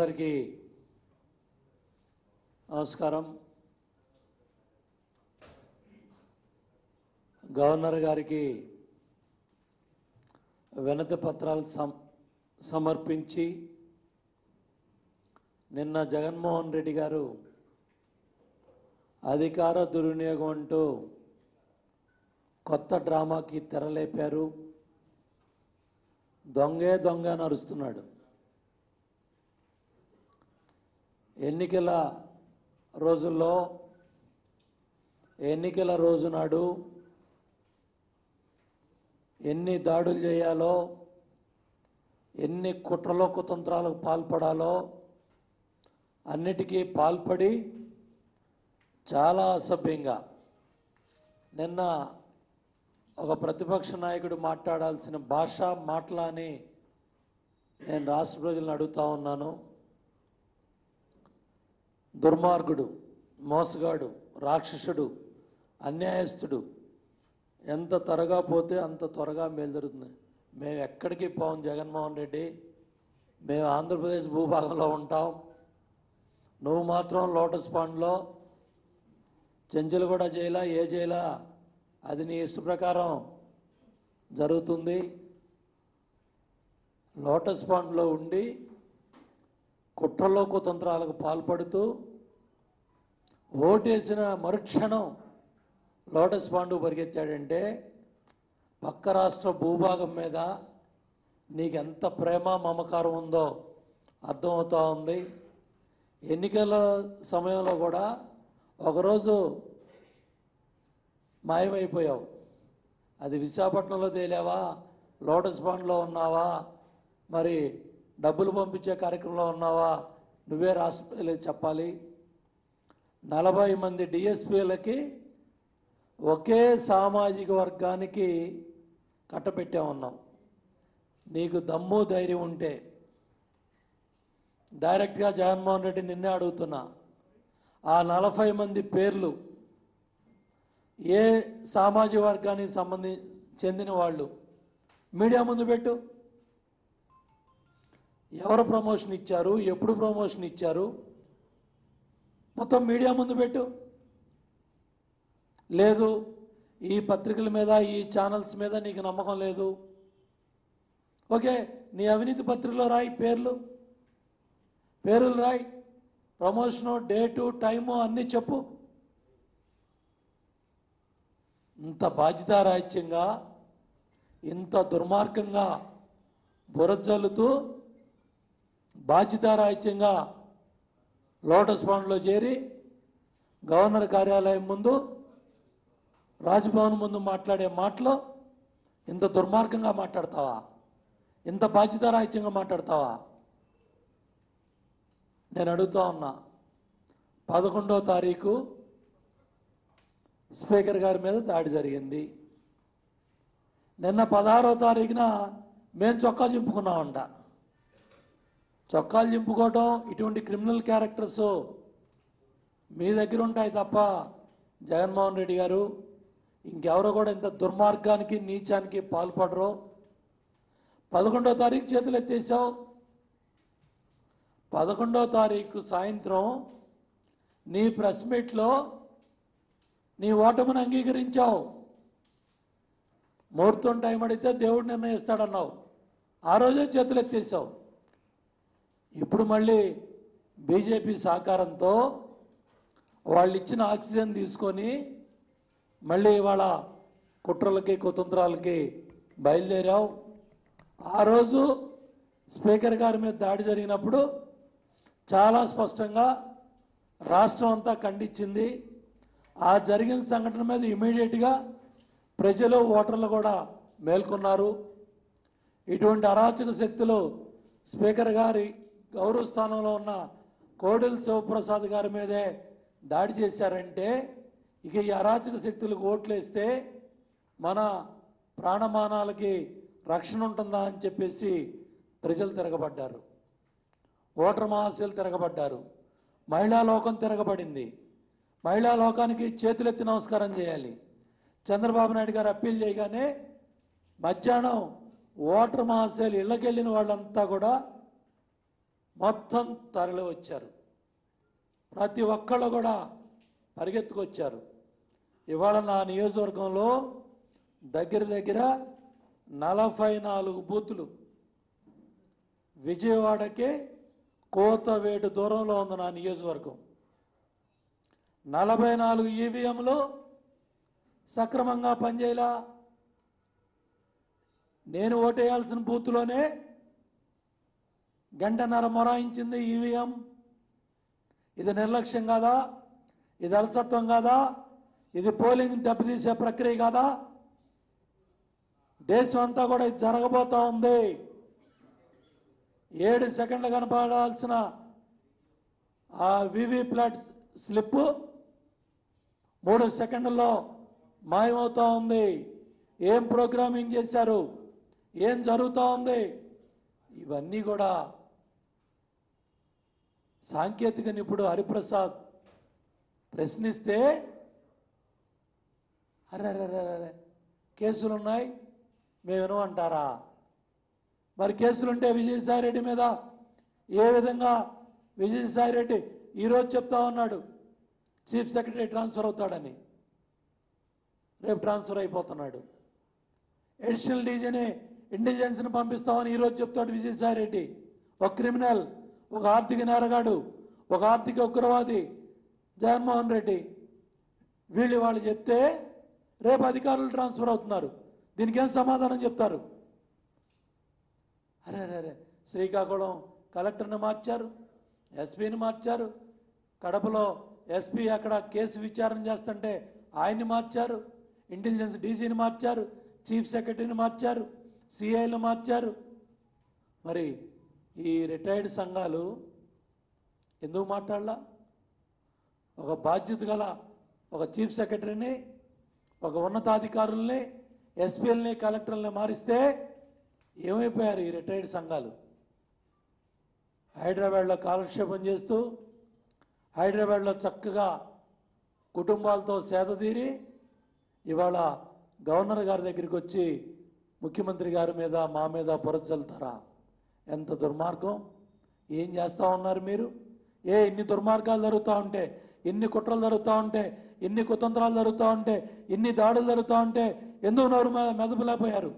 అందరికీ నమస్కారం గవర్నర్ గారికి వినతి పత్రాలు సమ సమర్పించి నిన్న జగన్మోహన్ రెడ్డి గారు అధికార దుర్వినియోగం అంటూ కొత్త డ్రామాకి తెరలేపారు దొంగే దొంగ అని అరుస్తున్నాడు ఎన్నికల రోజుల్లో ఎన్నికల రోజు నాడు ఎన్ని దాడులు చేయాలో ఎన్ని కుట్రలో కుతంత్రాలకు పాల్పడాలో అన్నిటికీ పాల్పడి చాలా అసభ్యంగా నిన్న ఒక ప్రతిపక్ష నాయకుడు మాట్లాడాల్సిన భాష మాటలా అని నేను రాష్ట్ర ప్రజలను అడుగుతా ఉన్నాను దుర్మార్గుడు మోసగాడు రాక్షసుడు అన్యాయస్తుడు ఎంత త్వరగా పోతే అంత త్వరగా మేలుదరుతుంది మేము ఎక్కడికి పోం జగన్మోహన్ రెడ్డి మేము ఆంధ్రప్రదేశ్ భూభాగంలో ఉంటాం నువ్వు మాత్రం లోటస్ పాండ్లో చెంచులు కూడా చేయలా ఏ చేయలా అది నీ ఇష్ట ప్రకారం జరుగుతుంది లోటస్ పాండ్లో ఉండి కుట్రలో కుతంత్రాలకు పాల్పడుతూ ఓటేసిన మరుక్షణం లోటస్ పాండు పరిగెత్తాడంటే పక్క రాష్ట్ర భూభాగం మీద నీకెంత ప్రేమ మమకారం ఉందో అర్థమవుతా ఉంది ఎన్నికల సమయంలో కూడా ఒకరోజు మాయమైపోయావు అది విశాఖపట్నంలో తేలావా లోటస్ పాండ్లో ఉన్నావా మరి డబ్బులు పంపించే కార్యక్రమంలో ఉన్నావా నువ్వే రాష్ట్ర ప్రజలకు చెప్పాలి నలభై మంది డిఎస్పీలకి ఒకే సామాజిక వర్గానికి కట్టపెట్టే ఉన్నాం నీకు దమ్ము ధైర్యం ఉంటే డైరెక్ట్గా జగన్మోహన్ రెడ్డి నిన్నే అడుగుతున్నా ఆ నలభై మంది పేర్లు ఏ సామాజిక వర్గానికి సంబంధి చెందిన వాళ్ళు మీడియా ముందు పెట్టు ఎవరు ప్రమోషన్ ఇచ్చారు ఎప్పుడు ప్రమోషన్ ఇచ్చారు మొత్తం మీడియా ముందు పెట్టు లేదు ఈ పత్రికల మీద ఈ ఛానల్స్ మీద నీకు నమ్మకం లేదు ఓకే నీ అవినీతి పత్రికలో రాయి పేర్లు పేర్లు రాయి ప్రమోషను డేటు టైము అన్నీ చెప్పు ఇంత బాధ్యతారాహిత్యంగా ఇంత దుర్మార్గంగా బురజల్లుతూ బాధ్యతారాహిత్యంగా లోటస్ పాండ్లో చేరి గవర్నర్ కార్యాలయం ముందు రాజ్భవన్ ముందు మాట్లాడే మాటలో ఇంత దుర్మార్గంగా మాట్లాడతావా ఇంత బాధ్యతారాహిత్యంగా మాట్లాడతావా నేను అడుగుతా ఉన్నా పదకొండో తారీఖు స్పీకర్ గారి మీద దాడి జరిగింది నిన్న పదహారో తారీఖున మేము చొక్కా చింపుకున్నామంట చొక్కాలు చింపుకోవటం ఇటువంటి క్రిమినల్ క్యారెక్టర్స్ మీ దగ్గర ఉంటాయి తప్ప జగన్మోహన్ రెడ్డి గారు ఇంకెవరో కూడా ఇంత దుర్మార్గానికి నీచానికి పాల్పడరు పదకొండో తారీఖు చేతులు ఎత్తేసావు పదకొండో తారీఖు సాయంత్రం నీ ప్రెస్ మీట్లో నీ ఓటమిని అంగీకరించావు ముహూర్తం టైం అడిగితే దేవుడు నిర్ణయిస్తాడన్నావు ఆ రోజే చేతులు ఎత్తేసావు ఇప్పుడు మళ్ళీ బీజేపీ సహకారంతో వాళ్ళు ఇచ్చిన ఆక్సిజన్ తీసుకొని మళ్ళీ ఇవాళ కుట్రలకి కుతంత్రాలకి బయలుదేరావు ఆ రోజు స్పీకర్ గారి మీద దాడి జరిగినప్పుడు చాలా స్పష్టంగా రాష్ట్రం అంతా ఖండించింది ఆ జరిగిన సంఘటన మీద ఇమీడియట్గా ప్రజలు ఓటర్లు కూడా మేల్కొన్నారు ఇటువంటి అరాచక శక్తులు స్పీకర్ గారి గౌరవ స్థానంలో ఉన్న కోడెల శివప్రసాద్ గారి మీదే దాడి చేశారంటే ఇక ఈ అరాచక శక్తులకు ఓట్లేస్తే మన ప్రాణమానాలకి రక్షణ ఉంటుందా అని చెప్పేసి ప్రజలు తిరగబడ్డారు ఓటర్ మహాశయులు తిరగబడ్డారు మహిళా లోకం తిరగబడింది మహిళా లోకానికి చేతులెత్తి నమస్కారం చేయాలి చంద్రబాబు నాయుడు గారు అప్పీల్ చేయగానే మధ్యాహ్నం ఓటర్ మహాశయులు ఇళ్ళకెళ్ళిన వాళ్ళంతా కూడా మొత్తం తరలి వచ్చారు ప్రతి ఒక్కళ్ళు కూడా పరిగెత్తుకొచ్చారు ఇవాళ నా నియోజకవర్గంలో దగ్గర దగ్గర నలభై నాలుగు బూతులు విజయవాడకి కోతవేటు దూరంలో ఉంది నా నియోజకవర్గం నలభై నాలుగు ఈవీఎంలు సక్రమంగా పనిచేయలా నేను ఓటేయాల్సిన బూత్లోనే గంటన్నర మొరాయించింది ఈవీఎం ఇది నిర్లక్ష్యం కాదా ఇది అలసత్వం కాదా ఇది పోలింగ్ దెబ్బతీసే ప్రక్రియ కాదా దేశం అంతా కూడా ఇది జరగబోతా ఉంది ఏడు సెకండ్లు కనపడాల్సిన ఆ వివి ప్లాట్ స్లిప్ మూడు సెకండ్లలో మాయమవుతా ఉంది ఏం ప్రోగ్రామింగ్ చేశారు ఏం జరుగుతూ ఉంది ఇవన్నీ కూడా సాంకేతిక నిపుణుడు హరిప్రసాద్ ప్రశ్నిస్తే అరే అరే అరే అరే కేసులు ఉన్నాయి మేము వినమంటారా మరి కేసులుంటే విజయసాయి రెడ్డి మీద ఏ విధంగా విజయసాయి రెడ్డి ఈరోజు చెప్తా ఉన్నాడు చీఫ్ సెక్రటరీ ట్రాన్స్ఫర్ అవుతాడని రేపు ట్రాన్స్ఫర్ అయిపోతున్నాడు ఎడిషనల్ డీజీని ఇంటెలిజెన్స్ని పంపిస్తామని ఈరోజు చెప్తాడు విజయసాయి రెడ్డి ఒక క్రిమినల్ ఒక ఆర్థిక నేరగాడు ఒక ఆర్థిక ఉగ్రవాది జగన్మోహన్ రెడ్డి వీళ్ళు వాళ్ళు చెప్తే రేపు అధికారులు ట్రాన్స్ఫర్ అవుతున్నారు దీనికి ఏం సమాధానం చెప్తారు అరే అరే అరే శ్రీకాకుళం కలెక్టర్ని మార్చారు ఎస్పీని మార్చారు కడపలో ఎస్పీ అక్కడ కేసు విచారణ చేస్తుంటే ఆయన్ని మార్చారు ఇంటెలిజెన్స్ డీజీని మార్చారు చీఫ్ సెక్రటరీని మార్చారు సిఐలు మార్చారు మరి ఈ రిటైర్డ్ సంఘాలు ఎందుకు మాట్లాడలా ఒక బాధ్యత గల ఒక చీఫ్ సెక్రటరీని ఒక ఉన్నతాధికారుల్ని ఎస్పీలని కలెక్టర్లని మారిస్తే ఏమైపోయారు ఈ రిటైర్డ్ సంఘాలు హైదరాబాద్లో కాలక్షేపం చేస్తూ హైదరాబాద్లో చక్కగా కుటుంబాలతో సేద తీరి ఇవాళ గవర్నర్ గారి దగ్గరికి వచ్చి ముఖ్యమంత్రి గారి మీద మా మీద పొరచల్తారా ఎంత దుర్మార్గం ఏం చేస్తూ ఉన్నారు మీరు ఏ ఇన్ని దుర్మార్గాలు జరుగుతూ ఉంటే ఇన్ని కుట్రలు జరుగుతూ ఉంటే ఇన్ని కుతంత్రాలు జరుగుతూ ఉంటే ఇన్ని దాడులు జరుగుతూ ఉంటే ఎందుకు నోరు మె- మెదపలేకపోయారు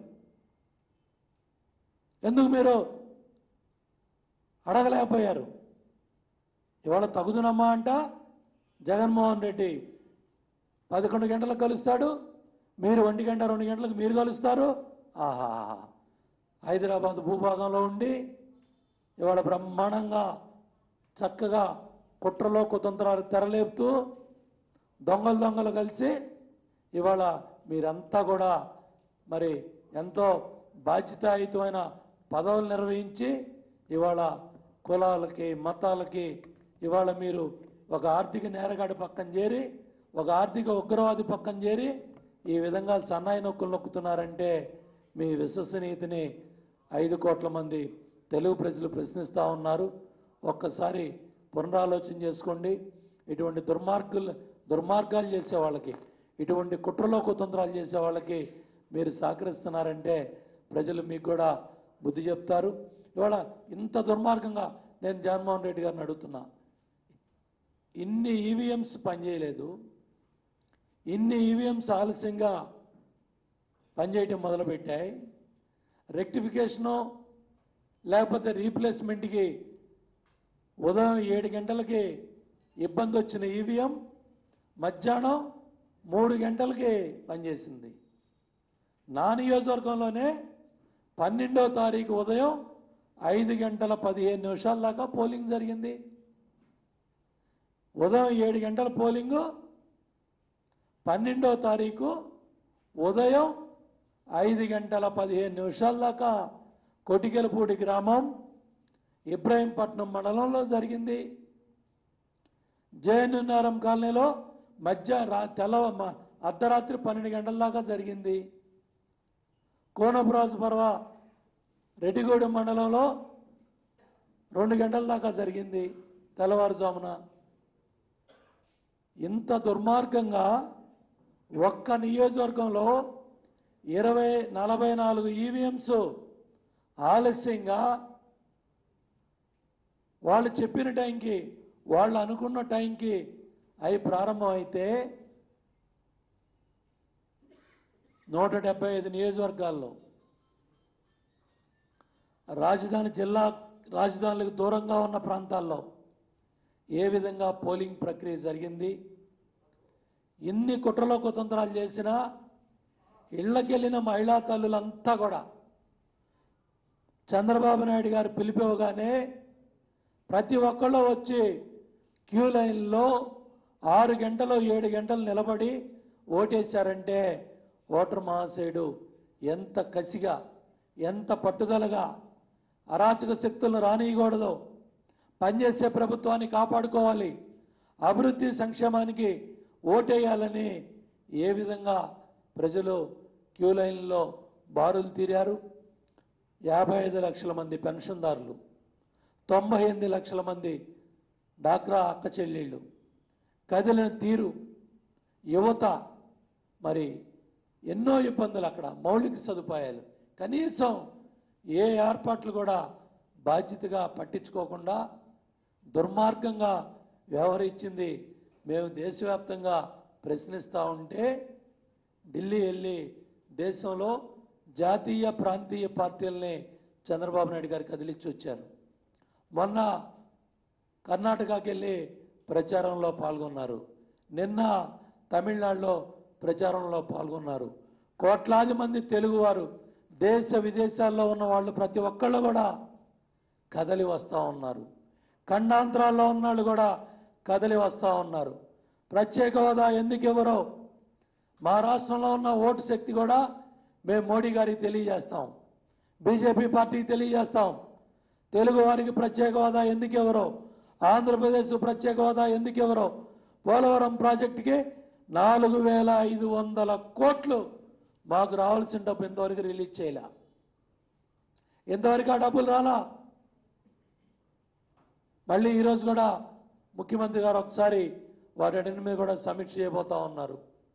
ఎందుకు మీరు అడగలేకపోయారు ఇవాళ తగుదునమ్మా అంట జగన్మోహన్ రెడ్డి పదకొండు గంటలకు కలుస్తాడు మీరు ఒంటి గంట రెండు గంటలకు మీరు కలుస్తారు ఆహా హైదరాబాద్ భూభాగంలో ఉండి ఇవాళ బ్రహ్మాండంగా చక్కగా కుట్రలో కుతంత్రాలు తెరలేపుతూ దొంగలు దొంగలు కలిసి ఇవాళ మీరంతా కూడా మరి ఎంతో బాధ్యతాయుతమైన పదవులు నిర్వహించి ఇవాళ కులాలకి మతాలకి ఇవాళ మీరు ఒక ఆర్థిక నేరగాడి పక్కన చేరి ఒక ఆర్థిక ఉగ్రవాది పక్కన చేరి ఈ విధంగా సన్నాయి నొక్కులు నొక్కుతున్నారంటే మీ విశ్వసనీయతని ఐదు కోట్ల మంది తెలుగు ప్రజలు ప్రశ్నిస్తూ ఉన్నారు ఒక్కసారి పునరాలోచన చేసుకోండి ఇటువంటి దుర్మార్గులు దుర్మార్గాలు చేసే వాళ్ళకి ఇటువంటి కుట్రలో కుతంత్రాలు చేసే వాళ్ళకి మీరు సహకరిస్తున్నారంటే ప్రజలు మీకు కూడా బుద్ధి చెప్తారు ఇవాళ ఇంత దుర్మార్గంగా నేను జగన్మోహన్ రెడ్డి గారిని అడుగుతున్నా ఇన్ని ఈవీఎంస్ పనిచేయలేదు ఇన్ని ఈవీఎంస్ ఆలస్యంగా పనిచేయటం మొదలుపెట్టాయి రెక్టిఫికేషను లేకపోతే రీప్లేస్మెంట్కి ఉదయం ఏడు గంటలకి ఇబ్బంది వచ్చిన ఈవీఎం మధ్యాహ్నం మూడు గంటలకి పనిచేసింది నా నియోజకవర్గంలోనే పన్నెండో తారీఖు ఉదయం ఐదు గంటల పదిహేను నిమిషాల దాకా పోలింగ్ జరిగింది ఉదయం ఏడు గంటల పోలింగు పన్నెండో తారీఖు ఉదయం ఐదు గంటల పదిహేను నిమిషాల దాకా కొటికెలపూడి గ్రామం ఇబ్రాహీంపట్నం మండలంలో జరిగింది జయనున్నారం కాలనీలో మధ్య రా తెల్ల మ- అర్ధరాత్రి పన్నెండు గంటల దాకా జరిగింది కోనపురాజు పర్వ రెడ్డిగూడెం మండలంలో రెండు గంటల దాకా జరిగింది తెల్లవారుజామున ఇంత దుర్మార్గంగా ఒక్క నియోజకవర్గంలో ఇరవై నలభై నాలుగు ఈవీఎంస్ ఆలస్యంగా వాళ్ళు చెప్పిన టైంకి వాళ్ళు అనుకున్న టైంకి అవి ప్రారంభం అయితే నూట డెబ్బై ఐదు నియోజకవర్గాల్లో రాజధాని జిల్లా రాజధానులకు దూరంగా ఉన్న ప్రాంతాల్లో ఏ విధంగా పోలింగ్ ప్రక్రియ జరిగింది ఎన్ని కుట్రలో కుతంత్రాలు చేసినా ఇళ్ళకెళ్ళిన మహిళా తల్లులంతా కూడా చంద్రబాబు నాయుడు గారు పిలిపివగానే ప్రతి ఒక్కళ్ళు వచ్చి క్యూ లైన్లో ఆరు గంటలు ఏడు గంటలు నిలబడి ఓటేశారంటే ఓటర్ మహాశయుడు ఎంత కసిగా ఎంత పట్టుదలగా అరాచక శక్తులను రానియకూడదు పనిచేసే ప్రభుత్వాన్ని కాపాడుకోవాలి అభివృద్ధి సంక్షేమానికి ఓటేయాలని ఏ విధంగా ప్రజలు క్యూ లైన్లో బారులు తీరారు యాభై ఐదు లక్షల మంది పెన్షన్దారులు తొంభై ఎనిమిది లక్షల మంది డాక్రా అక్క చెల్లెళ్ళు కదిలిన తీరు యువత మరి ఎన్నో ఇబ్బందులు అక్కడ మౌలిక సదుపాయాలు కనీసం ఏ ఏర్పాట్లు కూడా బాధ్యతగా పట్టించుకోకుండా దుర్మార్గంగా వ్యవహరించింది మేము దేశవ్యాప్తంగా ప్రశ్నిస్తూ ఉంటే ఢిల్లీ వెళ్ళి దేశంలో జాతీయ ప్రాంతీయ పార్టీలని చంద్రబాబు నాయుడు గారు కదిలిచ్చి వచ్చారు మొన్న కర్ణాటకకి వెళ్ళి ప్రచారంలో పాల్గొన్నారు నిన్న తమిళనాడులో ప్రచారంలో పాల్గొన్నారు కోట్లాది మంది తెలుగువారు దేశ విదేశాల్లో ఉన్న వాళ్ళు ప్రతి ఒక్కళ్ళు కూడా కదలి వస్తూ ఉన్నారు ఖండాంతరాల్లో ఉన్నాళ్ళు కూడా కదలి వస్తూ ఉన్నారు ప్రత్యేక హోదా ఎందుకు ఇవ్వరో మా రాష్ట్రంలో ఉన్న ఓటు శక్తి కూడా మేము మోడీ గారికి తెలియజేస్తాం బీజేపీ పార్టీకి తెలియజేస్తాం తెలుగు వారికి ప్రత్యేక హోదా ఎందుకు ఎవరో ఆంధ్రప్రదేశ్ ప్రత్యేక హోదా ఎందుకు ఎవరో పోలవరం ప్రాజెక్టుకి నాలుగు వేల ఐదు వందల కోట్లు మాకు రావాల్సిన డబ్బు ఇంతవరకు రిలీజ్ చేయలే ఇంతవరకు ఆ డబ్బులు రాలా మళ్ళీ ఈరోజు కూడా ముఖ్యమంత్రి గారు ఒకసారి వాటి మీద కూడా సమీక్ష చేయబోతా ఉన్నారు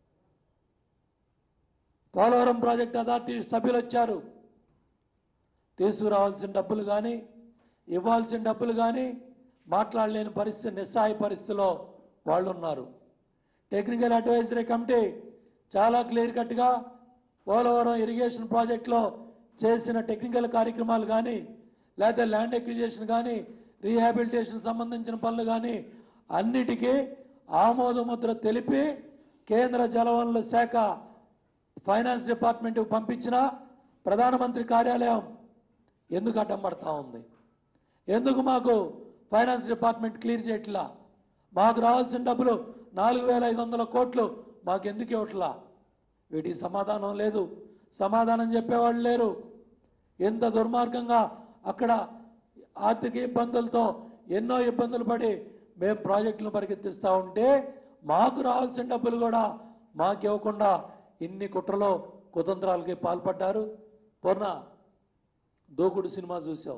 పోలవరం ప్రాజెక్ట్ అథారిటీ సభ్యులు వచ్చారు తీసుకురావాల్సిన డబ్బులు కానీ ఇవ్వాల్సిన డబ్బులు కానీ మాట్లాడలేని పరిస్థితి నిస్సహాయ పరిస్థితిలో వాళ్ళు ఉన్నారు టెక్నికల్ అడ్వైజరీ కమిటీ చాలా క్లియర్ కట్గా పోలవరం ఇరిగేషన్ ప్రాజెక్టులో చేసిన టెక్నికల్ కార్యక్రమాలు కానీ లేకపోతే ల్యాండ్ ఎక్విజేషన్ కానీ రీహాబిలిటేషన్ సంబంధించిన పనులు కానీ అన్నిటికీ ఆమోద ముద్ర తెలిపి కేంద్ర జలవనరుల శాఖ ఫైనాన్స్ డిపార్ట్మెంట్కి పంపించిన ప్రధానమంత్రి కార్యాలయం ఎందుకు అడ్డం పడతా ఉంది ఎందుకు మాకు ఫైనాన్స్ డిపార్ట్మెంట్ క్లియర్ చేయట్లా మాకు రావాల్సిన డబ్బులు నాలుగు వేల ఐదు వందల కోట్లు మాకు ఎందుకు ఇవ్వట్లా వీటికి సమాధానం లేదు సమాధానం చెప్పేవాళ్ళు లేరు ఎంత దుర్మార్గంగా అక్కడ ఆర్థిక ఇబ్బందులతో ఎన్నో ఇబ్బందులు పడి మేము ప్రాజెక్టులను పరిగెత్తిస్తూ ఉంటే మాకు రావాల్సిన డబ్బులు కూడా మాకు ఇవ్వకుండా ఇన్ని కుట్రలో కుతంత్రాలకి పాల్పడ్డారు పూర్ణ దూకుడు సినిమా చూసావు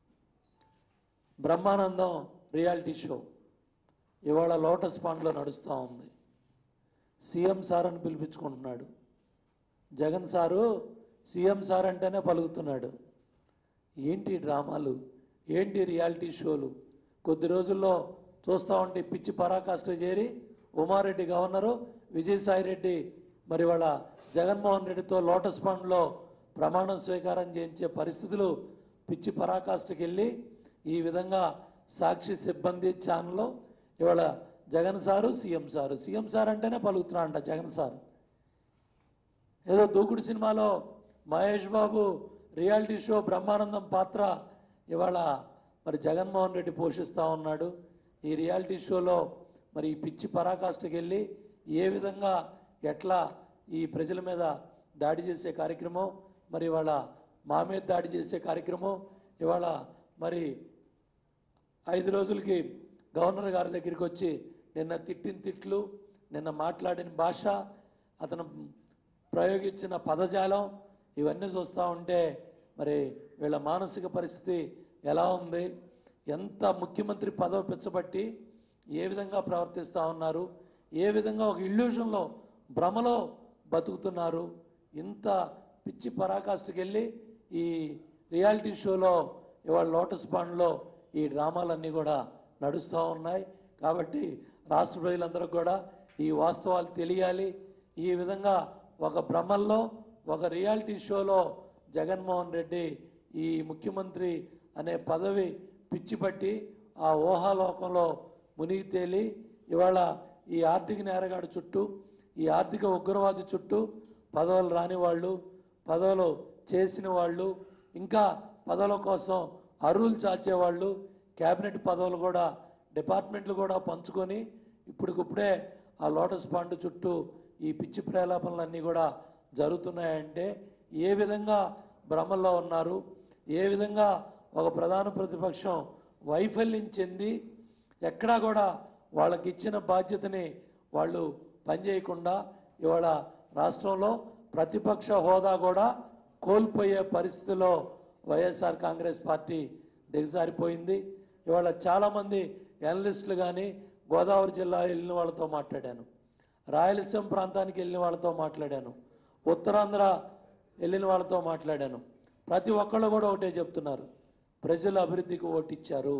బ్రహ్మానందం రియాలిటీ షో ఇవాళ లోటస్ పాండ్లో నడుస్తూ ఉంది సీఎం సార్ అని పిలిపించుకుంటున్నాడు జగన్ సారు సీఎం సార్ అంటేనే పలుకుతున్నాడు ఏంటి ఈ డ్రామాలు ఏంటి రియాలిటీ షోలు కొద్ది రోజుల్లో చూస్తూ ఉంటే పిచ్చి పరాకాష్ట చేరి ఉమారెడ్డి గవర్నరు విజయసాయిరెడ్డి మరి వాళ్ళ జగన్మోహన్ రెడ్డితో లోటస్ పాండ్లో ప్రమాణ స్వీకారం చేయించే పరిస్థితులు పిచ్చి పరాకాష్ఠకి వెళ్ళి ఈ విధంగా సాక్షి సిబ్బంది ఛానల్లో ఇవాళ Jagan sir CM sir CM sir అంటేనే పలుకుతున్నా అంట జగన్ సార్ ఏదో దూకుడు సినిమాలో మహేష్ బాబు రియాలిటీ షో బ్రహ్మానందం పాత్ర ఇవాళ మరి జగన్మోహన్ రెడ్డి పోషిస్తూ ఉన్నాడు ఈ రియాలిటీ షోలో మరి ఈ పిచ్చి పరాకాష్ఠకి వెళ్ళి ఏ విధంగా ఎట్లా ఈ ప్రజల మీద దాడి చేసే కార్యక్రమం మరి ఇవాళ మా మీద దాడి చేసే కార్యక్రమం ఇవాళ మరి ఐదు రోజులకి గవర్నర్ గారి దగ్గరికి వచ్చి నిన్న తిట్టిన తిట్లు నిన్న మాట్లాడిన భాష అతను ప్రయోగించిన పదజాలం ఇవన్నీ చూస్తూ ఉంటే మరి వీళ్ళ మానసిక పరిస్థితి ఎలా ఉంది ఎంత ముఖ్యమంత్రి పదవి పిచ్చబట్టి ఏ విధంగా ప్రవర్తిస్తూ ఉన్నారు ఏ విధంగా ఒక ఇల్యూషన్లో భ్రమలో బతుకుతున్నారు ఇంత పిచ్చి పరాకాష్ఠకి వెళ్ళి ఈ రియాలిటీ షోలో ఇవాళ లోటస్ పాండ్లో ఈ డ్రామాలన్నీ కూడా నడుస్తూ ఉన్నాయి కాబట్టి రాష్ట్ర ప్రజలందరూ కూడా ఈ వాస్తవాలు తెలియాలి ఈ విధంగా ఒక భ్రమల్లో ఒక రియాలిటీ షోలో జగన్మోహన్ రెడ్డి ఈ ముఖ్యమంత్రి అనే పదవి పిచ్చిపట్టి ఆ ఊహాలోకంలో మునిగి తేలి ఇవాళ ఈ ఆర్థిక నేరగాడు చుట్టూ ఈ ఆర్థిక ఉగ్రవాది చుట్టూ పదవులు రాని వాళ్ళు పదవులు చేసిన వాళ్ళు ఇంకా పదవుల కోసం అర్హులు చాచేవాళ్ళు క్యాబినెట్ పదవులు కూడా డిపార్ట్మెంట్లు కూడా పంచుకొని ఇప్పటికిప్పుడే ఆ లోటస్ పాండ్ చుట్టూ ఈ పిచ్చి ప్రేలాపనలన్నీ కూడా జరుగుతున్నాయంటే ఏ విధంగా భ్రమల్లో ఉన్నారు ఏ విధంగా ఒక ప్రధాన ప్రతిపక్షం వైఫల్యం చెంది ఎక్కడా కూడా వాళ్ళకి ఇచ్చిన బాధ్యతని వాళ్ళు పనిచేయకుండా ఇవాళ రాష్ట్రంలో ప్రతిపక్ష హోదా కూడా కోల్పోయే పరిస్థితిలో వైఎస్ఆర్ కాంగ్రెస్ పార్టీ దిగజారిపోయింది ఇవాళ చాలామంది ఎనలిస్టులు కానీ గోదావరి జిల్లా వెళ్ళిన వాళ్ళతో మాట్లాడాను రాయలసీమ ప్రాంతానికి వెళ్ళిన వాళ్ళతో మాట్లాడాను ఉత్తరాంధ్ర వెళ్ళిన వాళ్ళతో మాట్లాడాను ప్రతి ఒక్కళ్ళు కూడా ఒకటే చెప్తున్నారు ప్రజలు అభివృద్ధికి ఓటిచ్చారు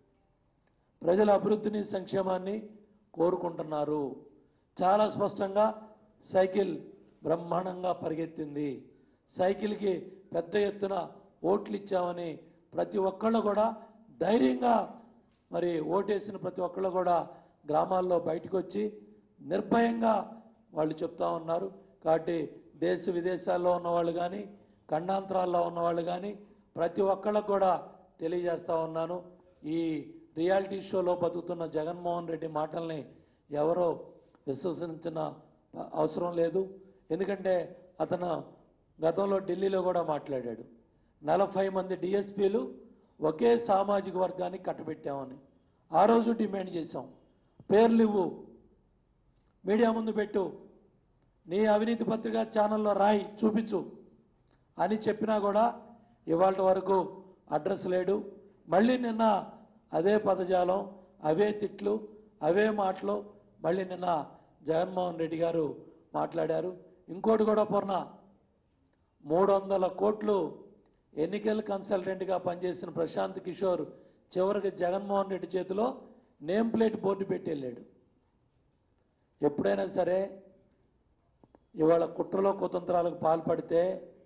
ప్రజల అభివృద్ధిని సంక్షేమాన్ని కోరుకుంటున్నారు చాలా స్పష్టంగా సైకిల్ బ్రహ్మాండంగా పరిగెత్తింది సైకిల్కి పెద్ద ఎత్తున ఓట్లు ఇచ్చామని ప్రతి ఒక్కళ్ళు కూడా ధైర్యంగా మరి ఓటేసిన ప్రతి ఒక్కళ్ళు కూడా గ్రామాల్లో బయటకు వచ్చి నిర్భయంగా వాళ్ళు చెప్తా ఉన్నారు కాబట్టి దేశ విదేశాల్లో ఉన్నవాళ్ళు కానీ ఖండాంతరాల్లో ఉన్నవాళ్ళు కానీ ప్రతి ఒక్కళ్ళకు కూడా తెలియజేస్తా ఉన్నాను ఈ రియాలిటీ షోలో బతుకుతున్న జగన్మోహన్ రెడ్డి మాటల్ని ఎవరో విశ్వసించిన అవసరం లేదు ఎందుకంటే అతను గతంలో ఢిల్లీలో కూడా మాట్లాడాడు నలభై మంది డిఎస్పీలు ఒకే సామాజిక వర్గానికి కట్టబెట్టామని ఆ రోజు డిమాండ్ చేశాం పేర్లు ఇవ్వు మీడియా ముందు పెట్టు నీ అవినీతి పత్రిక ఛానల్లో రాయి చూపించు అని చెప్పినా కూడా ఇవాళ వరకు అడ్రస్ లేడు మళ్ళీ నిన్న అదే పదజాలం అవే తిట్లు అవే మాటలు మళ్ళీ నిన్న జగన్మోహన్ రెడ్డి గారు మాట్లాడారు ఇంకోటి కూడా పూర్ణ మూడు వందల కోట్లు ఎన్నికల కన్సల్టెంట్గా పనిచేసిన ప్రశాంత్ కిషోర్ చివరికి జగన్మోహన్ రెడ్డి చేతిలో నేమ్ ప్లేట్ బోర్డు పెట్టి వెళ్ళాడు ఎప్పుడైనా సరే ఇవాళ కుట్రలో కుతంత్రాలకు పాల్పడితే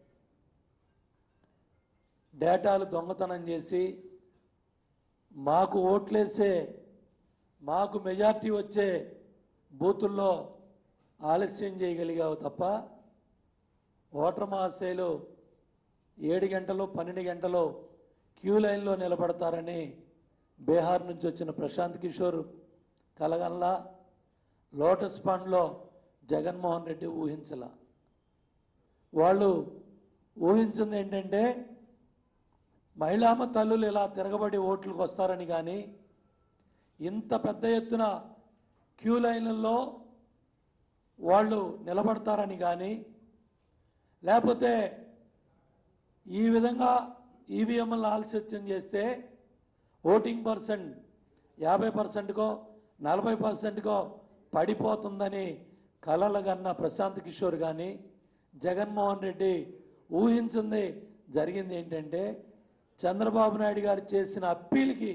డేటాలు దొంగతనం చేసి మాకు ఓట్లేసే మాకు మెజార్టీ వచ్చే బూతుల్లో ఆలస్యం చేయగలిగావు తప్ప ఓటర్ మహాశయులు ఏడు గంటలు పన్నెండు గంటలు క్యూ లైన్లో నిలబడతారని బీహార్ నుంచి వచ్చిన ప్రశాంత్ కిషోర్ కలగల్లా లోటస్ పండ్లో జగన్మోహన్ రెడ్డి ఊహించల వాళ్ళు ఊహించింది ఏంటంటే మహిళామ తల్లులు ఇలా తిరగబడి ఓట్లకు వస్తారని కానీ ఇంత పెద్ద ఎత్తున క్యూ లైన్లలో వాళ్ళు నిలబడతారని కానీ లేకపోతే ఈ విధంగా ఈవీఎంలను ఆలస్యం చేస్తే ఓటింగ్ పర్సెంట్ యాభై పర్సెంట్కో నలభై పర్సెంట్కో పడిపోతుందని కలలుగన్న ప్రశాంత్ కిషోర్ కానీ జగన్మోహన్ రెడ్డి ఊహించింది జరిగింది ఏంటంటే చంద్రబాబు నాయుడు గారు చేసిన అప్పీల్కి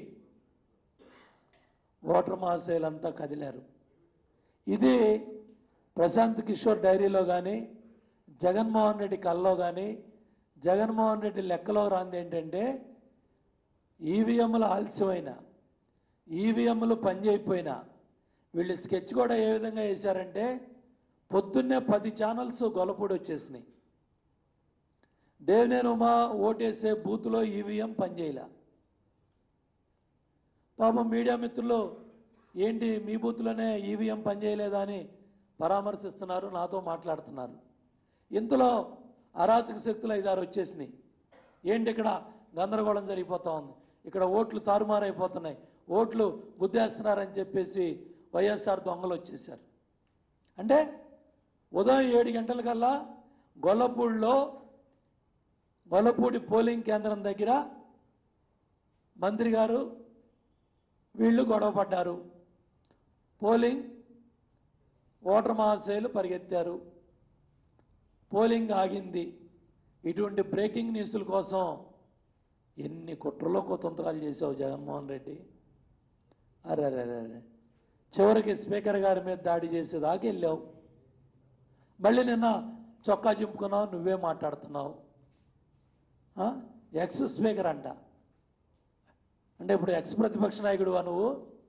ఓటర్ మహాశయులంతా కదిలారు ఇది ప్రశాంత్ కిషోర్ డైరీలో కానీ జగన్మోహన్ రెడ్డి కల్లో కానీ జగన్మోహన్ రెడ్డి లెక్కలో రాంది ఏంటంటే ఈవీఎంలు ఆలస్యమైన ఈవీఎంలు పనిచేయకపోయినా వీళ్ళు స్కెచ్ కూడా ఏ విధంగా వేశారంటే పొద్దున్నే పది ఛానల్స్ గొలపూడి వచ్చేసినాయి దేవినేని ఉమా ఓటేసే బూత్లో ఈవీఎం పనిచేయలే పాపం మీడియా మిత్రులు ఏంటి మీ బూత్లోనే ఈవీఎం పనిచేయలేదా అని పరామర్శిస్తున్నారు నాతో మాట్లాడుతున్నారు ఇంతలో అరాచక శక్తులు ఐదారు వచ్చేసినాయి ఏంటి ఇక్కడ గందరగోళం జరిగిపోతా ఉంది ఇక్కడ ఓట్లు తారుమారైపోతున్నాయి ఓట్లు గుద్దేస్తున్నారని చెప్పేసి వైఎస్ఆర్ దొంగలు వచ్చేసారు అంటే ఉదయం ఏడు గంటలకల్లా గొల్లపూడిలో గొల్లపూడి పోలింగ్ కేంద్రం దగ్గర మంత్రి గారు వీళ్ళు గొడవ పడ్డారు పోలింగ్ ఓటర్ మహాశయులు పరిగెత్తారు పోలింగ్ ఆగింది ఇటువంటి బ్రేకింగ్ న్యూస్ల కోసం ఎన్ని కుట్రలో కుతంత్రాలు చేసావు జగన్మోహన్ రెడ్డి అరే అరే అరే అరే చివరికి స్పీకర్ గారి మీద దాడి చేసేదాకా వెళ్ళావు మళ్ళీ నిన్న చొక్కా చింపుకున్నావు నువ్వే మాట్లాడుతున్నావు ఆ? ఎక్స్ స్పీకర్ అంట అంటే ఇప్పుడు ఎక్స్ ప్రతిపక్ష నాయకుడువా నువ్వు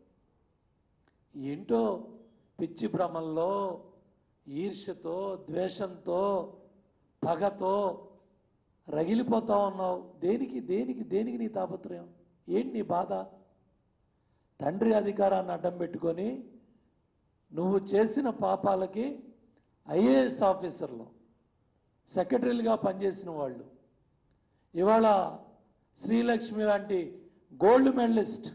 ఏంటో పిచ్చి భ్రమంలో ఈర్ష్యతో ద్వేషంతో పగతో రగిలిపోతా ఉన్నావు దేనికి దేనికి దేనికి నీ తాపత్రయం ఏంటి నీ బాధ తండ్రి అధికారాన్ని అడ్డం పెట్టుకొని నువ్వు చేసిన పాపాలకి ఐఏఎస్ ఆఫీసర్లు సెక్రటరీలుగా పనిచేసిన వాళ్ళు ఇవాళ శ్రీలక్ష్మి లాంటి గోల్డ్ మెడలిస్ట్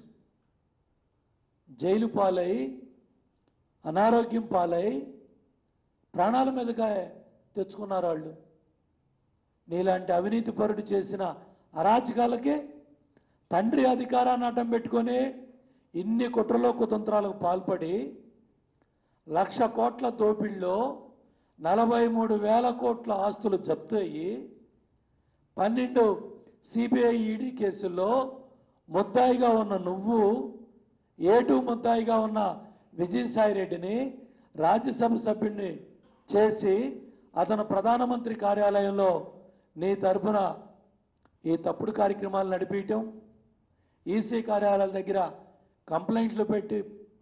జైలు పాలై అనారోగ్యం పాలై ప్రాణాల మీదగా తెచ్చుకున్నారు వాళ్ళు నీలాంటి అవినీతి పరుడు చేసిన అరాచకాలకే తండ్రి అధికారాన్ని అడ్డం పెట్టుకొని ఇన్ని కుట్రలో కుతంత్రాలకు పాల్పడి లక్ష కోట్ల దోపిడిలో నలభై మూడు వేల కోట్ల ఆస్తులు జప్తు అయ్యి పన్నెండు సిబిఐ ఈడీ కేసుల్లో ముద్దాయిగా ఉన్న నువ్వు ఏటు ముద్దాయిగా ఉన్న విజయసాయి రెడ్డిని రాజ్యసభ సభ్యుడిని చేసి అతను ప్రధానమంత్రి కార్యాలయంలో నీ తరఫున ఈ తప్పుడు కార్యక్రమాలు నడిపించటం ఈసీ కార్యాలయాల దగ్గర కంప్లైంట్లు పెట్టి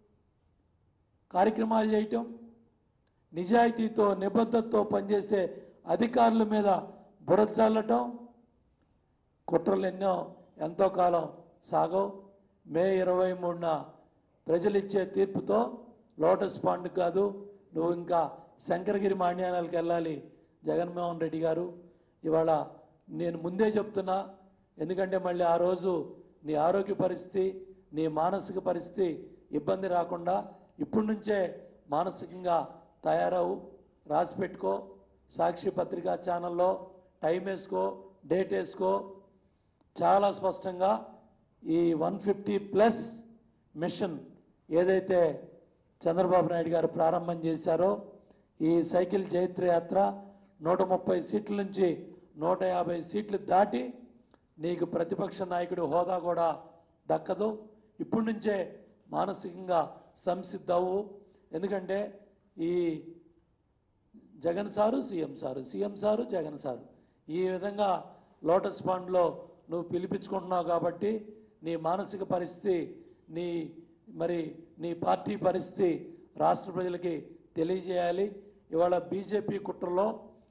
కార్యక్రమాలు చేయటం నిజాయితీతో నిబద్ధతతో పనిచేసే అధికారుల మీద బురద చల్లటం కుట్రలు ఎన్నో ఎంతో కాలం సాగవు మే ఇరవై మూడున ప్రజలు ఇచ్చే తీర్పుతో లోటస్ పాండ్ కాదు నువ్వు ఇంకా శంకరగిరి మాన్యానాలకు వెళ్ళాలి జగన్మోహన్ రెడ్డి గారు ఇవాళ నేను ముందే చెప్తున్నా ఎందుకంటే మళ్ళీ ఆ రోజు నీ ఆరోగ్య పరిస్థితి నీ మానసిక పరిస్థితి ఇబ్బంది రాకుండా ఇప్పటి నుంచే మానసికంగా తయారవు రాసి పెట్టుకో సాక్షి పత్రికా ఛానల్లో టైం వేసుకో డేట్ వేసుకో చాలా స్పష్టంగా ఈ వన్ ఫిఫ్టీ ప్లస్ మిషన్ ఏదైతే చంద్రబాబు నాయుడు గారు ప్రారంభం చేశారో ఈ సైకిల్ జైత్ర యాత్ర నూట ముప్పై సీట్ల నుంచి నూట యాభై సీట్లు దాటి నీకు ప్రతిపక్ష నాయకుడి హోదా కూడా దక్కదు ఇప్పటి నుంచే మానసికంగా సంసిద్ధవు ఎందుకంటే ఈ Jagan sir CM sir CM sir Jagan sir ఈ విధంగా లోటస్ పాండ్లో నువ్వు పిలిపించుకుంటున్నావు కాబట్టి నీ మానసిక పరిస్థితి నీ మరి నీ పార్టీ పరిస్థితి రాష్ట్ర ప్రజలకి తెలియజేయాలి ఇవాళ బీజేపీ కుట్రలో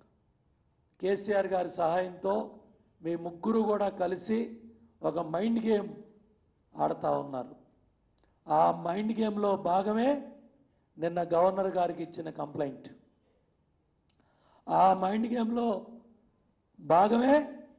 కేసీఆర్ గారి సహాయంతో మీ ముగ్గురు కూడా కలిసి ఒక మైండ్ గేమ్ ఆడుతూ ఉన్నారు ఆ మైండ్ గేమ్లో భాగమే నిన్న గవర్నర్ గారికి ఇచ్చిన కంప్లైంట్ ఆ మైండ్ గేమ్లో భాగమే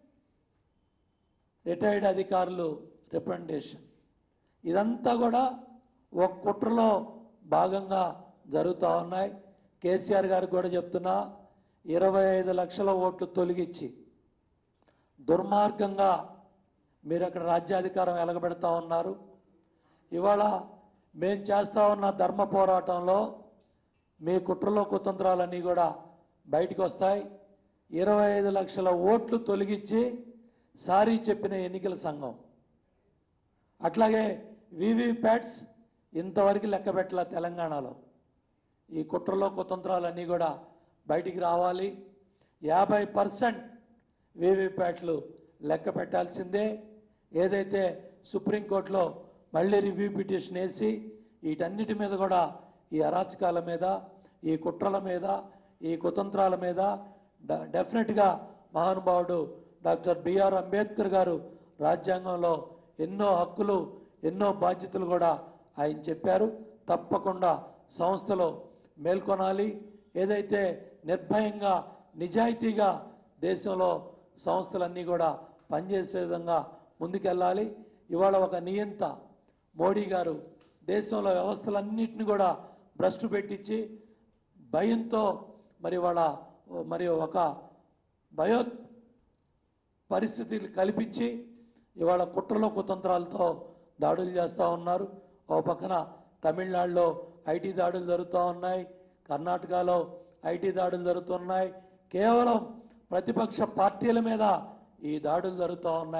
రిటైర్డ్ అధికారులు రిప్రజెంటేషన్ ఇదంతా కూడా ఒక కుట్రలో భాగంగా జరుగుతూ ఉన్నాయి కేసీఆర్ గారికి కూడా చెప్తున్నా ఇరవై ఐదు లక్షల ఓట్లు తొలగించి దుర్మార్గంగా మీరు అక్కడ రాజ్యాధికారం ఎలగబెడతా ఉన్నారు ఇవాళ మేము చేస్తా ఉన్న ధర్మ పోరాటంలో మీ కుట్రలో కుతంత్రాలన్నీ కూడా బయటకు వస్తాయి ఇరవై ఐదు లక్షల ఓట్లు తొలగించి సారీ చెప్పిన ఎన్నికల సంఘం అట్లాగే వీవీప్యాట్స్ ఇంతవరకు లెక్క పెట్టాల తెలంగాణలో ఈ కుట్రలో కుతంత్రాలన్నీ కూడా బయటికి రావాలి యాభై పర్సెంట్ వీవీప్యాట్లు లెక్క పెట్టాల్సిందే ఏదైతే సుప్రీంకోర్టులో మళ్ళీ రివ్యూ పిటిషన్ వేసి వీటన్నిటి మీద కూడా ఈ అరాచకాల మీద ఈ కుట్రల మీద ఈ కుతంత్రాల మీద డ- డెఫినెట్గా మహానుభావుడు డాక్టర్ బిఆర్ అంబేద్కర్ గారు రాజ్యాంగంలో ఎన్నో హక్కులు ఎన్నో బాధ్యతలు కూడా ఆయన చెప్పారు తప్పకుండా సంస్థలో మేల్కొనాలి ఏదైతే నిర్భయంగా నిజాయితీగా దేశంలో సంస్థలన్నీ కూడా పనిచేసే విధంగా ముందుకెళ్ళాలి ఇవాళ ఒక నియంత మోడీ గారు దేశంలో వ్యవస్థలన్నింటినీ కూడా భ్రష్టు పెట్టించి భయంతో మరి వాళ్ళ మరి ఒక భయో పరిస్థితులు కల్పించి ఇవాళ కుట్రలో కుతంత్రాలతో దాడులు చేస్తూ ఉన్నారు ఓ పక్కన తమిళనాడులో ఐటీ దాడులు జరుగుతూ ఉన్నాయి కర్ణాటకలో ఐటీ దాడులు జరుగుతున్నాయి కేవలం ప్రతిపక్ష పార్టీల మీద ఈ దాడులు జరుగుతూ ఉన్నాయి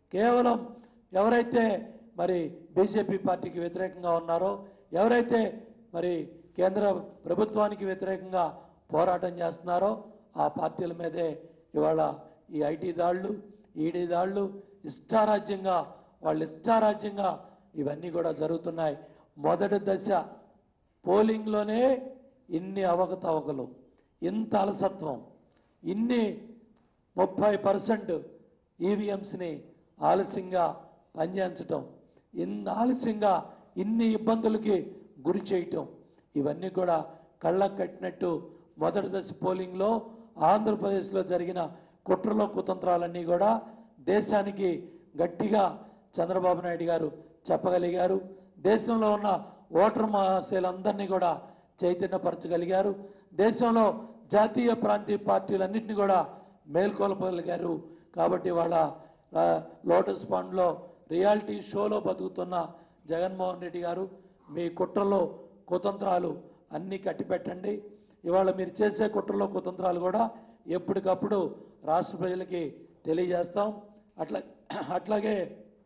కేవలం ఎవరైతే మరి బీజేపీ పార్టీకి వ్యతిరేకంగా ఉన్నారో ఎవరైతే మరి కేంద్ర ప్రభుత్వానికి వ్యతిరేకంగా పోరాటం చేస్తున్నారో ఆ పార్టీల మీదే ఇవాళ ఈ ఐటీ దాళ్ళు ఈడీ దాళ్ళు ఇష్టారాజ్యంగా వాళ్ళు ఇష్టారాజ్యంగా ఇవన్నీ కూడా జరుగుతున్నాయి మొదటి దశ పోలింగ్లోనే ఇన్ని అవకతవకలు ఇంత అలసత్వం ఇన్ని ముప్పై పర్సెంట్ ఈవీఎంస్ని ఆలస్యంగా పనిచేయించటం ఇన్ని ఆలస్యంగా ఇన్ని ఇబ్బందులకి గురి చేయటం ఇవన్నీ కూడా కళ్ళకు కట్టినట్టు మొదటి దశ పోలింగ్లో ఆంధ్రప్రదేశ్లో జరిగిన కుట్రలో కుతంత్రాలన్నీ కూడా దేశానికి గట్టిగా చంద్రబాబు నాయుడు గారు చెప్పగలిగారు దేశంలో ఉన్న ఓటర్ మహాశయులందరినీ కూడా చైతన్యపరచగలిగారు దేశంలో జాతీయ ప్రాంతీయ పార్టీలన్నింటినీ కూడా మేల్కొల్పగలిగారు కాబట్టి వాళ్ళ ఆ, లోటస్ పాండ్లో రియాలిటీ షోలో బతుకుతున్న జగన్మోహన్ రెడ్డి గారు మీ కుట్రలో కుతంత్రాలు అన్నీ కట్టిపెట్టండి ఇవాళ మీరు చేసే కుట్రలో కుతంత్రాలు కూడా ఎప్పటికప్పుడు రాష్ట్ర ప్రజలకి తెలియజేస్తాం అట్లా అట్లాగే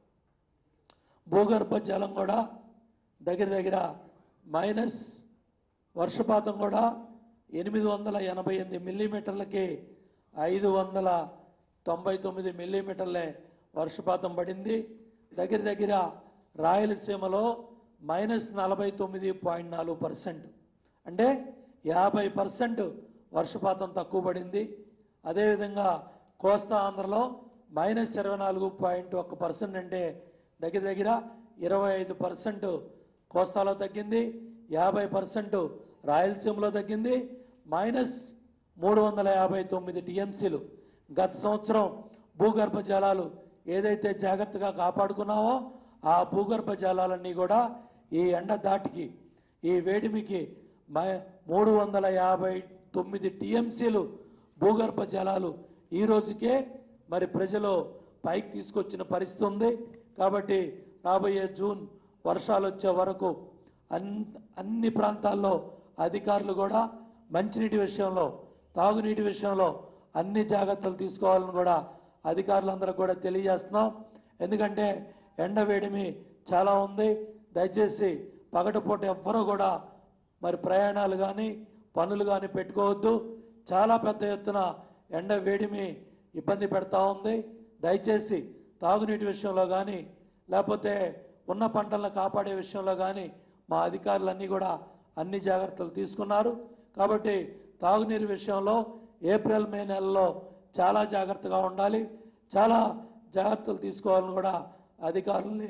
భూగర్భ జలం కూడా దగ్గర దగ్గర మైనస్ వర్షపాతం కూడా ఎనిమిది వందల ఎనభై ఎనిమిది మిల్లీమీటర్లకి ఐదు వందల తొంభై తొమ్మిది మిల్లీమీటర్లే వర్షపాతం పడింది దగ్గర దగ్గర రాయలసీమలో మైనస్ నలభై తొమ్మిది పాయింట్ నాలుగు పర్సెంట్ అంటే యాభై పర్సెంట్ వర్షపాతం తక్కువ పడింది అదేవిధంగా కోస్తా ఆంధ్రలో మైనస్ ఇరవై నాలుగు పాయింట్ ఒక్క పర్సెంట్ అంటే దగ్గర దగ్గర ఇరవై ఐదు పర్సెంట్ కోస్తాలో తగ్గింది యాభై పర్సెంట్ రాయలసీమలో తగ్గింది మైనస్ మూడు వందల యాభై తొమ్మిది టీఎంసీలు గత సంవత్సరం భూగర్భ జలాలు ఏదైతే జాగ్రత్తగా కాపాడుకున్నామో ఆ భూగర్భ జలాలన్నీ కూడా ఈ ఎండ దాటికి ఈ వేడిమికి మ- మూడు వందల యాభై తొమ్మిది టీఎంసీలు భూగర్భ జలాలు ఈ రోజుకే మరి ప్రజలు పైకి తీసుకొచ్చిన పరిస్థితి ఉంది కాబట్టి రాబోయే జూన్ వర్షాలు వచ్చే వరకు అన్ అన్ని ప్రాంతాల్లో అధికారులు కూడా మంచినీటి విషయంలో తాగునీటి విషయంలో అన్ని జాగ్రత్తలు తీసుకోవాలని కూడా అధికారులందరూ కూడా తెలియజేస్తున్నాం ఎందుకంటే ఎండ వేడిమి చాలా ఉంది దయచేసి పగటిపూట ఎవ్వరూ కూడా మరి ప్రయాణాలు కానీ పనులు కానీ పెట్టుకోవద్దు చాలా పెద్ద ఎత్తున ఎండ వేడిమి ఇబ్బంది పెడతా ఉంది దయచేసి తాగునీటి విషయంలో కానీ లేకపోతే ఉన్న పంటలను కాపాడే విషయంలో కానీ మా అధికారులన్నీ కూడా అన్ని జాగ్రత్తలు తీసుకున్నారు కాబట్టి తాగునీరు విషయంలో ఏప్రిల్ మే నెలలో చాలా జాగ్రత్తగా ఉండాలి చాలా జాగ్రత్తలు తీసుకోవాలని కూడా అధికారుల్ని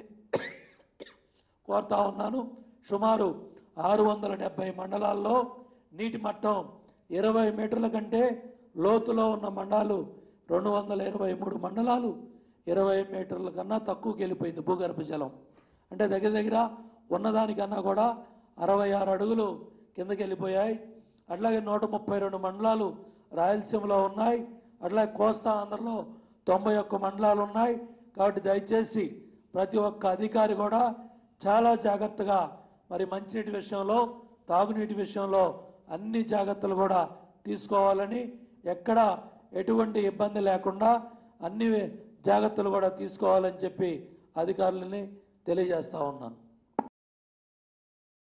కోరుతా ఉన్నాను సుమారు ఆరు వందల డెబ్బై మండలాల్లో నీటి మట్టం ఇరవై మీటర్ల కంటే లోతులో ఉన్న మండలాలు రెండు వందల ఇరవై మూడు మండలాలు ఇరవై మీటర్ల కన్నా తక్కువకి వెళ్ళిపోయింది భూగర్భ జలం అంటే దగ్గర దగ్గర ఉన్నదానికన్నా కూడా అరవై ఆరు అడుగులు కిందకి వెళ్ళిపోయాయి అట్లాగే నూట ముప్పై రెండు మండలాలు రాయలసీమలో ఉన్నాయి అట్లాగే కోస్తా ఆంధ్రలో తొంభై ఒక్క మండలాలు ఉన్నాయి కాబట్టి దయచేసి ప్రతి ఒక్క అధికారి కూడా చాలా జాగ్రత్తగా మరి మంచినీటి విషయంలో తాగునీటి విషయంలో అన్ని జాగ్రత్తలు కూడా తీసుకోవాలని ఎక్కడ ఎటువంటి ఇబ్బంది లేకుండా అన్ని జాగ్రత్తలు కూడా తీసుకోవాలని చెప్పి అధికారులని తెలియజేస్తా ఉన్నాను